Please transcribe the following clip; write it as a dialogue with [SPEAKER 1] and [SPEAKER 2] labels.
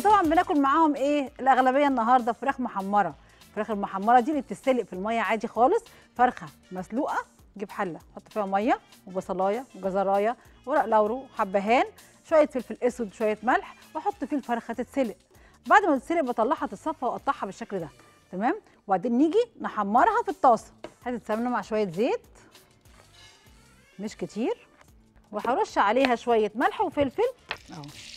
[SPEAKER 1] وطبعا بناكل معاهم ايه الاغلبيه النهارده فراخ محمره الفراخ المحمره دي اللي بتتسلق في الميه عادي خالص فرخه مسلوقه نجيب حله نحط فيها ميه وبصلايه وجزرايه ورق لورو حبهان شويه فلفل اسود شويه ملح واحط فيه الفرخه تتسلق بعد ما تتسلق بطلعها تتصفى واقطعها بالشكل ده تمام وبعدين نيجي نحمرها في الطاسه حته سمنه مع شويه زيت مش كتير وهرش عليها شويه ملح وفلفل اهو